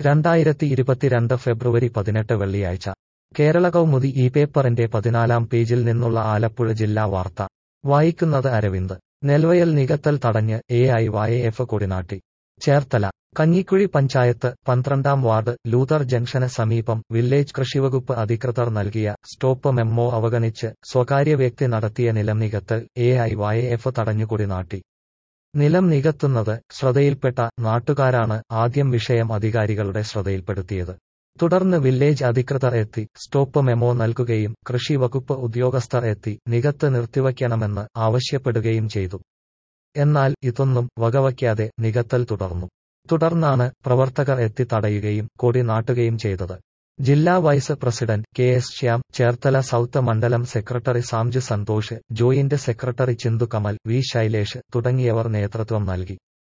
രണ്ടായിരത്തി ഇരുപത്തിരണ്ട് ഫെബ്രുവരി പതിനെട്ട് വെള്ളിയാഴ്ച കേരള കൗമുദി ഈ പേപ്പറിന്റെ പതിനാലാം പേജിൽ നിന്നുള്ള ആലപ്പുഴ ജില്ലാ വാർത്ത വായിക്കുന്നത് അരവിന്ദ് നെൽവയൽ നികത്തൽ തടഞ്ഞ് എ ഐ വായ എഫ് കൊടിനാട്ടി ചേർത്തല കഞ്ഞിക്കുഴി പഞ്ചായത്ത് പന്ത്രണ്ടാം വാർഡ് ലൂതർ ജംഗ്ഷന് സമീപം വില്ലേജ് കൃഷിവകുപ്പ് അധികൃതർ നൽകിയ സ്റ്റോപ്പ് മെമ്മോ അവഗണിച്ച് സ്വകാര്യ വ്യക്തി നടത്തിയ നിലം നികത്തൽ എ ഐ വായ എഫ് തടഞ്ഞുകൊടി നാട്ടി നിലം നികത്തുന്നത് ശ്രദ്ധയിൽപ്പെട്ട നാട്ടുകാരാണ് ആദ്യം വിഷയം അധികാരികളുടെ ശ്രദ്ധയിൽപ്പെടുത്തിയത് തുടർന്ന് വില്ലേജ് അധികൃതർ എത്തി സ്റ്റോപ്പ് മെമ്മോ നൽകുകയും കൃഷി വകുപ്പ് ഉദ്യോഗസ്ഥർ എത്തി നികത്ത് നിർത്തിവയ്ക്കണമെന്ന് ആവശ്യപ്പെടുകയും ചെയ്തു എന്നാൽ ഇതൊന്നും വകവയ്ക്കാതെ നികത്തൽ തുടർന്നു തുടർന്നാണ് പ്രവർത്തകർ എത്തി തടയുകയും കൊടി നാട്ടുകയും ചെയ്തത് ജില്ലാ vice president K S Shyam Cherthala south മണ്ഡലം secretary Samju Santhosh joint secretary Chinthu Kamal V Shailesh തുടങ്ങിയവർ നേതൃത്വം നൽകി